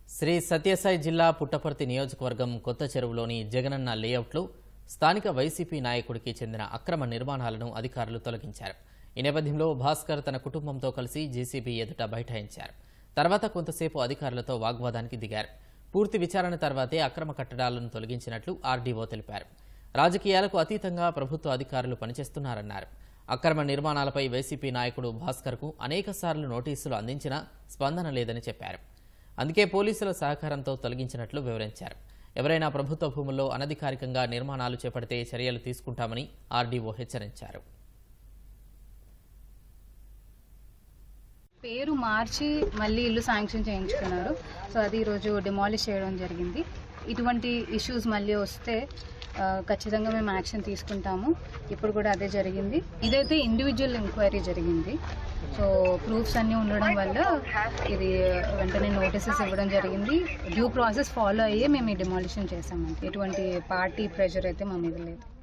శ్రీ సత్యసాయి జిల్లా పుట్టపర్తి నియోజకవర్గం కొత్త చెరువులోని జగనన్న లేఅవుట్లో స్థానిక వైసీపీ నాయకుడికి చెందిన అక్రమ నిర్మాణాలను అధికారులు తొలగించారు ఈ నేపథ్యంలో భాస్కర్ తన కుటుంబంతో కలిసి జేసీబీ ఎదుట బైఠాయించారు తర్వాత కొంతసేపు అధికారులతో వాగ్వాదానికి దిగారు పూర్తి విచారణ తర్వాతే అక్రమ కట్టడాలను తొలగించినట్లు ఆర్డీఓ తెలిపారు రాజకీయాలకు అతీతంగా ప్రభుత్వ అధికారులు పనిచేస్తున్నారన్నారు అక్రమ నిర్మాణాలపై వైసీపీ నాయకుడు భాస్కర్కు అనేక నోటీసులు అందించినా స్పందన లేదని చెప్పారు అందుకే పోలీసుల సహకారంతో తొలగించినట్లు వివరించారు ఎవరైనా ప్రభుత్వ భూముల్లో అనధికారికంగా నిర్మాణాలు చేపడితే చర్యలు తీసుకుంటామని ఆర్డీఓ హెచ్చరించారు పేరు మార్చి మళ్ళీ ఇల్లు శాంక్షన్ చేయించుకున్నారు సో అది ఈరోజు డిమాలిష్ చేయడం జరిగింది ఇటువంటి ఇష్యూస్ మళ్ళీ వస్తే ఆ, ఖచ్చితంగా మేము యాక్షన్ తీసుకుంటాము ఇప్పుడు కూడా అదే జరిగింది ఇదైతే ఇండివిజువల్ ఎంక్వైరీ జరిగింది సో ప్రూఫ్స్ అన్నీ ఉండడం వల్ల ఇది వెంటనే నోటీసెస్ ఇవ్వడం జరిగింది డ్యూ ప్రాసెస్ ఫాలో అయ్యే మేము ఈ డిమాలిషన్ చేసామండి ఎటువంటి పార్టీ ప్రెషర్ అయితే మా మీద లేదు